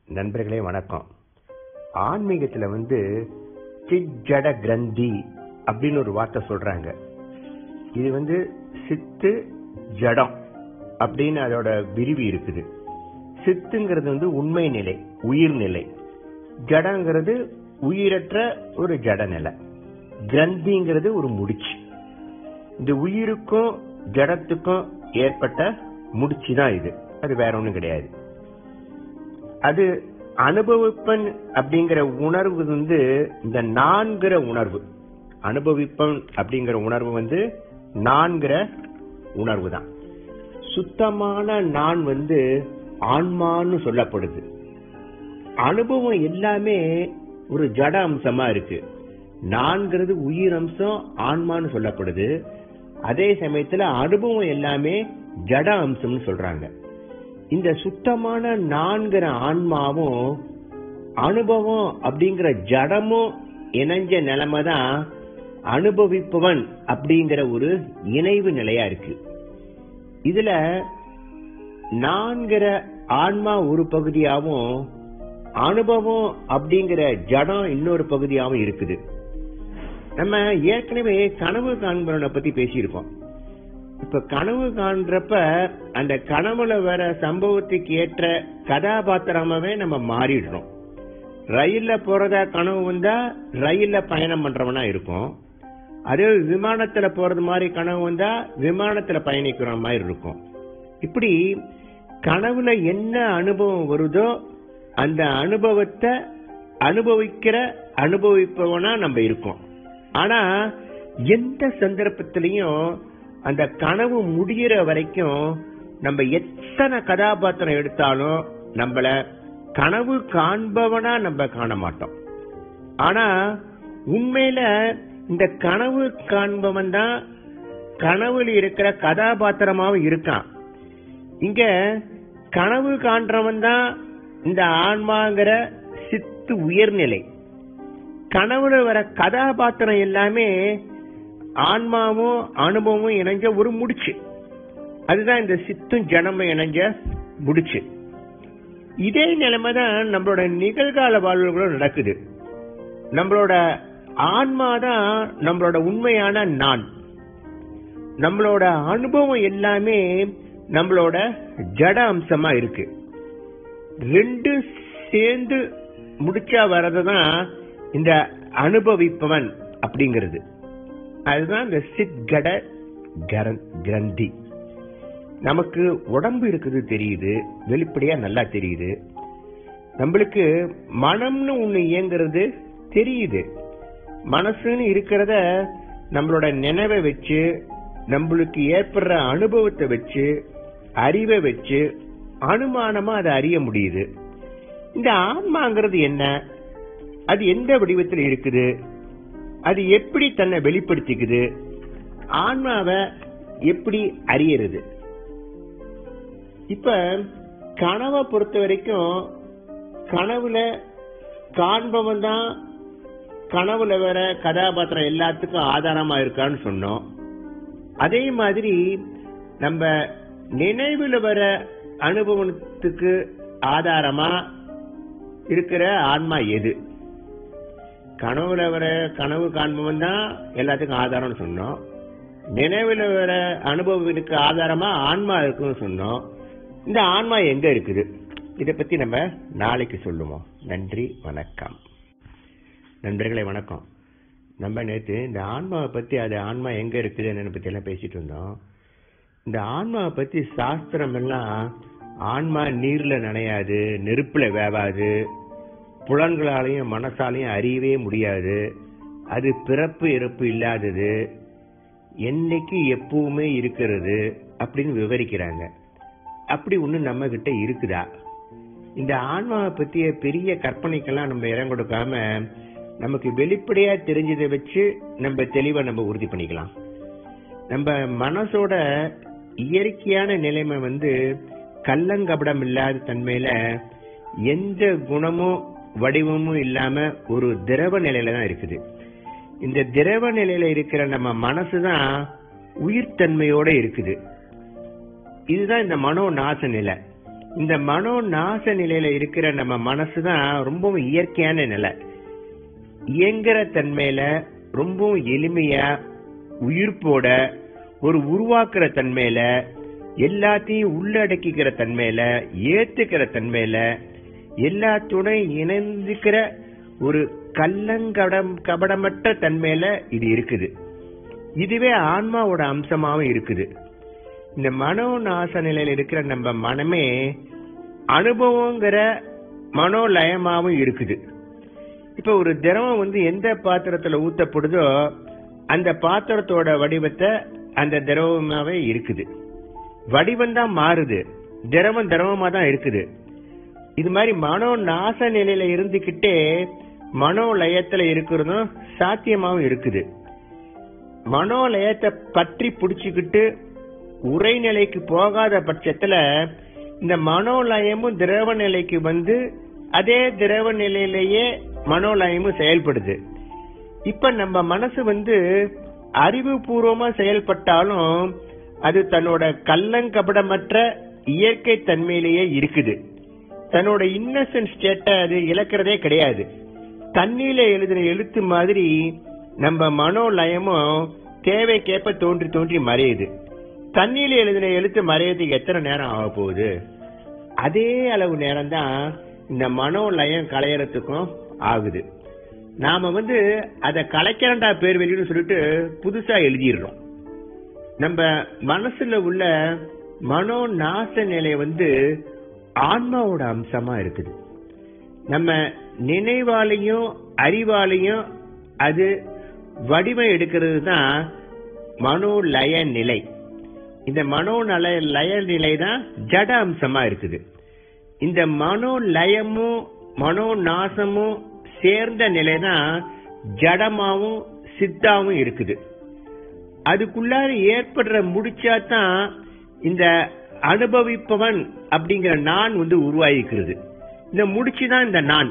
நண்பர்களே வணக்கம் ஆன்மீகத்துல வந்து சிஜட கிரந்தி அப்படின்னு ஒரு வார்த்தை சொல்றாங்க இது வந்து சித்து ஜடம் அப்படின்னு அதோட விரிவு இருக்குது சித்துங்கிறது வந்து உண்மை நிலை உயிர்நிலை ஜடங்கிறது உயிரற்ற ஒரு ஜட நிலை கிரந்திங்கிறது ஒரு முடிச்சு இந்த உயிருக்கும் ஜடத்துக்கும் ஏற்பட்ட முடிச்சு தான் இது அது வேற ஒண்ணும் கிடையாது அது அனுபவிப்பன் அப்படிங்கிற உணர்வு வந்து இந்த நான்கிற உணர்வு அனுபவிப்பன் அப்படிங்கிற உணர்வு வந்து நான்கிற உணர்வு தான் சுத்தமான நான் வந்து ஆன்மான்னு சொல்லப்படுது அனுபவம் எல்லாமே ஒரு ஜட அம்சமா இருக்கு நான்கிறது உயிர் அம்சம் ஆன்மான்னு சொல்லப்படுது அதே சமயத்துல அனுபவம் எல்லாமே ஜட அம்சம்னு சொல்றாங்க இந்த சுத்தமான நான்கிற ஆன்மாவும் அனுபவம் அப்படிங்கிற ஜடமும் இணைஞ்ச நிலைமை தான் அனுபவிப்பவன் அப்படிங்கிற ஒரு இணைவு நிலையா இருக்கு இதுல நான்கிற ஆன்மா ஒரு பகுதியாவும் அனுபவம் அப்படிங்கிற ஜடம் இன்னொரு பகுதியாவும் இருக்குது நம்ம ஏற்கனவே கனவு காண்பவனை பத்தி பேசியிருக்கோம் இப்ப கனவு காண்றப்ப அந்த கனவுல வர சம்பவத்துக்கு ஏற்ற கதாபாத்திரமாவே நம்ம மாறிடுறோம் ரயில்ல போறதா கனவு வந்தா ரயில்ல பயணம் பண்றவனா இருக்கும் அதே விமானத்துல போறது மாதிரி கனவு வந்தா விமானத்துல பயணிக்கிற மாதிரி இருக்கும் இப்படி கனவுல என்ன அனுபவம் வருதோ அந்த அனுபவத்தை அனுபவிக்கிற அனுபவிப்பவனா நம்ம இருக்கோம் ஆனா எந்த சந்தர்ப்பத்திலையும் அந்த கனவு முடிகிற வரைக்கும் நம்ம எத்தனை கதாபாத்திரம் எடுத்தாலும் நம்மள கனவு காண்பவனா நம்ம காண மாட்டோம் ஆனா உண்மையில இந்த கனவு காண்பவன் தான் கனவுல இருக்கிற கதாபாத்திரமாவும் இருக்கான் இங்க கனவு காண்றவன் தான் இந்த ஆன்மாங்கிற சித்து உயர்நிலை கனவுல வர கதாபாத்திரம் எல்லாமே ஆன்மாவும் அனுபவமும் இணைஞ்ச ஒரு முடிச்சு அதுதான் இந்த சித்தும் ஜனமும் இணைஞ்ச முடிச்சு இதே நிலைமை தான் நம்மளோட நிகழ்கால வாழ்வுகளும் நடக்குது நம்மளோட ஆன்மா தான் நம்மளோட உண்மையான நான் நம்மளோட அனுபவம் எல்லாமே நம்மளோட ஜட அம்சமா இருக்கு ரெண்டு சேர்ந்து முடிச்சா வர்றதுதான் இந்த அனுபவிப்பவன் அப்படிங்கிறது அதுதான் இந்த சித்கட கிரந்தி நமக்கு உடம்பு இருக்குது தெரியுது வெளிப்படையா நல்லா தெரியுது நம்மளுக்கு மனம்னு ஒண்ணு இயங்குறது தெரியுது மனசுன்னு இருக்கிறத நம்மளோட நினைவை வச்சு நம்மளுக்கு ஏற்படுற அனுபவத்தை வச்சு அறிவை வச்சு அனுமானமா அதை அறிய முடியுது இந்த ஆன்மாங்கிறது என்ன அது எந்த வடிவத்தில் இருக்குது அது எப்படி தன்னை வெளிப்படுத்திக்குது ஆன்மாவை எப்படி அறியறது இப்ப கனவை பொறுத்த வரைக்கும் கனவுல காண்பவன் தான் கனவுல வர கதாபாத்திரம் எல்லாத்துக்கும் ஆதாரமா இருக்கான்னு சொன்னோம் அதே மாதிரி நம்ம நினைவுல வர அனுபவத்துக்கு ஆதாரமா இருக்கிற ஆன்மா எது கனவுல வர கனவு காண்பவன் தான் எல்லாத்துக்கும் ஆதாரம்னு சொன்னோம் நினைவுல வர அனுபவத்துக்கு ஆதாரமா ஆன்மா இருக்குன்னு சொன்னோம் இந்த ஆன்மா எங்க இருக்குது இத பத்தி நம்ம நாளைக்கு சொல்லுவோம் நன்றி வணக்கம் நண்பர்களே வணக்கம் நம்ம நேத்து இந்த ஆன்மாவை பத்தி அது ஆன்மா எங்க இருக்குது என்னன்னு பத்தி எல்லாம் பேசிட்டு இருந்தோம் இந்த ஆன்மாவை பத்தி சாஸ்திரம் எல்லாம் ஆன்மா நீர்ல நனையாது நெருப்புல வேவாது புலன்களாலையும் மனசாலையும் அறியவே முடியாது அது பிறப்பு இறப்பு இல்லாதது என்னைக்கு எப்பவுமே இருக்கிறது அப்படின்னு விவரிக்கிறாங்க அப்படி ஒண்ணு நம்ம கிட்ட இருக்குதா இந்த ஆன்மாவை பத்திய பெரிய கற்பனைக்கெல்லாம் நம்ம இடம் கொடுக்காம நமக்கு வெளிப்படையா தெரிஞ்சதை வச்சு நம்ம தெளிவா நம்ம உறுதி பண்ணிக்கலாம் நம்ம மனசோட இயற்கையான நிலைமை வந்து கள்ளங்கபடம் இல்லாத தன்மையில எந்த குணமும் வடிவமும் இல்லாம ஒரு திரவ நிலையில தான் இருக்குது இந்த திரவ நிலையில இருக்கிற நம்ம மனசுதான் உயிர்த்தன்மையோட இருக்குது இதுதான் இந்த மனோ நாச நிலை இந்த மனோ நாச நிலையில இருக்கிற நம்ம மனசு தான் ரொம்பவும் இயற்கையான நிலை இயங்குற தன்மையில ரொம்பவும் எளிமையா உயிர்ப்போட ஒரு உருவாக்குற தன்மையில எல்லாத்தையும் உள்ளடக்கிக்கிற தன்மையில ஏத்துக்கிற தன்மையில எல்லாத்துடன் இணைந்துக்கிற ஒரு கள்ளங்கடம் கபடமற்ற தன்மையில இது இருக்குது இதுவே ஆன்மாவோட அம்சமாவும் இருக்குது இந்த மனோ நாச நிலையில இருக்கிற நம்ம மனமே அனுபவங்கிற மனோலயமாவும் இருக்குது இப்ப ஒரு திரவம் வந்து எந்த பாத்திரத்துல ஊத்தப்படுதோ அந்த பாத்திரத்தோட வடிவத்தை அந்த திரவமாவே இருக்குது வடிவம் தான் மாறுது திரவம் திரவமா தான் இருக்குது இது மாதிரி மனோ நாச நிலையில இருந்துகிட்டே மனோ லயத்துல இருக்கிறதும் சாத்தியமாவும் இருக்குது மனோலயத்தை பற்றி பிடிச்சுக்கிட்டு உரைநிலைக்கு போகாத பட்சத்துல இந்த மனோலயமும் திரவ நிலைக்கு வந்து அதே திரவ நிலையிலேயே மனோலயமும் செயல்படுது இப்ப நம்ம மனசு வந்து அறிவுபூர்வமா செயல்பட்டாலும் அது தன்னோட கள்ளங்கபடமற்ற இயற்கை தன்மையிலேயே இருக்குது தன்னோட இன்னசென்ட் ஸ்டேட்டை அது இழக்கிறதே கிடையாது தண்ணியில எழுதின எழுத்து மாதிரி நம்ம மனோலயமும் தேவைக்கேற்ப தோன்றி தோன்றி மறையுது தண்ணியில எழுதின எழுத்து மறையதுக்கு எத்தனை நேரம் ஆக போகுது அதே அளவு நேரம் தான் இந்த மனோலயம் களையறதுக்கும் ஆகுது நாம வந்து அதை கலைக்கிறண்டா பேர் வெளியின்னு சொல்லிட்டு புதுசா எழுதிடுறோம் நம்ம மனசுல உள்ள மனோ நாச நிலை வந்து ஆன்மாவோட அம்சமா இருக்குது நம்ம நினைவாலையும் அறிவாலையும் அது வடிவம் எடுக்கிறது தான் மனோலய நிலை இந்த மனோநல லய நிலை தான் ஜட அம்சமா இருக்குது இந்த மனோலயமும் மனோ நாசமும் சேர்ந்த நிலை தான் ஜடமாவும் சித்தாவும் இருக்குது அதுக்குள்ளார ஏற்படுற முடிச்சாதான் இந்த அனுபவிப்பவன் அப்படிங்கிற நான் வந்து உருவாகிக்கிறது இந்த முடிச்சுதான் இந்த நான்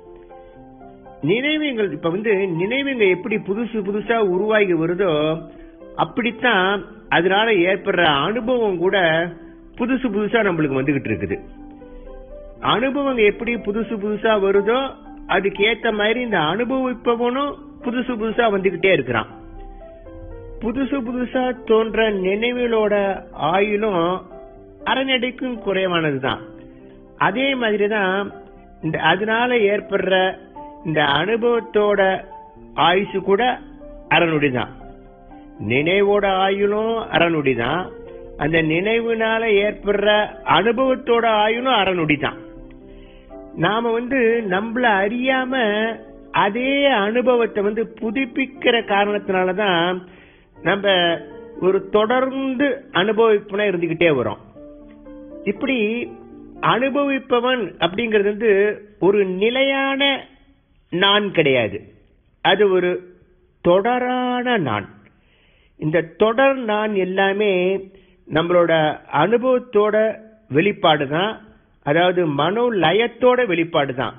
நினைவுகள் இப்ப வந்து நினைவுங்க எப்படி புதுசு புதுசா உருவாகி வருதோ அப்படித்தான் அதனால ஏற்படுற அனுபவம் கூட புதுசு புதுசா நம்மளுக்கு வந்துகிட்டு இருக்குது அனுபவம் எப்படி புதுசு புதுசா வருதோ அதுக்கு ஏத்த மாதிரி இந்த அனுபவிப்பவனும் புதுசு புதுசா வந்துகிட்டே இருக்கிறான் புதுசு புதுசா தோன்ற நினைவுகளோட ஆயுளும் அரைநடைக்கும் குறைவானதுதான் அதே மாதிரிதான் இந்த அதனால ஏற்படுற இந்த அனுபவத்தோட ஆயுசு கூட அறநொடி தான் நினைவோட ஆயுளும் அறநொடி தான் அந்த நினைவுனால ஏற்படுற அனுபவத்தோட ஆயுளும் அறநொடி தான் நாம வந்து நம்மள அறியாம அதே அனுபவத்தை வந்து புதுப்பிக்கிற காரணத்தினாலதான் நம்ம ஒரு தொடர்ந்து அனுபவிப்புனா இருந்துகிட்டே வரோம் இப்படி அனுபவிப்பவன் அப்படிங்கிறது வந்து ஒரு நிலையான நான் கிடையாது அது ஒரு தொடரான நான் இந்த தொடர் நான் எல்லாமே நம்மளோட அனுபவத்தோட வெளிப்பாடு தான் அதாவது மனோ லயத்தோட வெளிப்பாடு தான்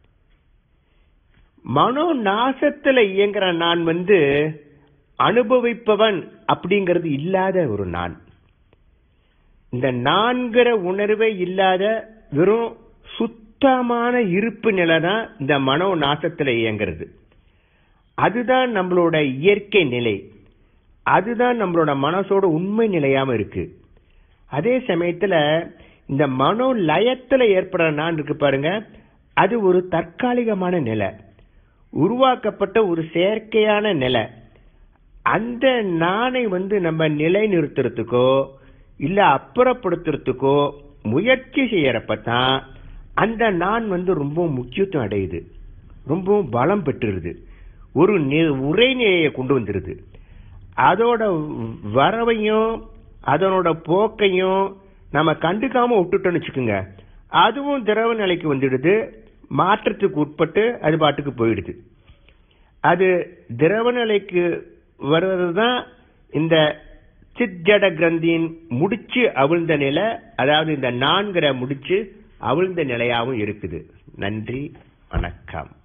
மனோ நாசத்துல இயங்குற நான் வந்து அனுபவிப்பவன் அப்படிங்கிறது இல்லாத ஒரு நான் இந்த நான்கிற உணர்வே இல்லாத வெறும் சுத்தமான இருப்பு நிலை தான் இந்த மனோ நாசத்துல இயங்குறது அதுதான் நம்மளோட இயற்கை நிலை அதுதான் நம்மளோட மனசோட உண்மை நிலையாம இருக்கு அதே சமயத்துல இந்த மனோ லயத்துல ஏற்படுற நான் இருக்கு பாருங்க அது ஒரு தற்காலிகமான நிலை உருவாக்கப்பட்ட ஒரு செயற்கையான நிலை அந்த நானை வந்து நம்ம நிலைநிறுத்துறதுக்கோ இல்ல அப்புறப்படுத்துறதுக்கோ முயற்சி செய்யறப்பதான் அந்த நான் வந்து ரொம்ப முக்கியத்துவம் அடையுது ரொம்பவும் பலம் பெற்றுருது ஒரு உரைநிலையை கொண்டு வந்துருது அதோட வரவையும் அதனோட போக்கையும் நம்ம கண்டுக்காம விட்டுட்டோம்னு வச்சுக்கோங்க அதுவும் திரவ நிலைக்கு வந்துடுது மாற்றத்துக்கு உட்பட்டு அது பாட்டுக்கு போயிடுது அது திரவ நிலைக்கு வருவதுதான் இந்த சித்தட கிரந்தியின் முடிச்சு அவிழ்ந்த நிலை அதாவது இந்த நான்கிற முடிச்சு அவிழ்ந்த நிலையாகவும் இருக்குது நன்றி வணக்கம்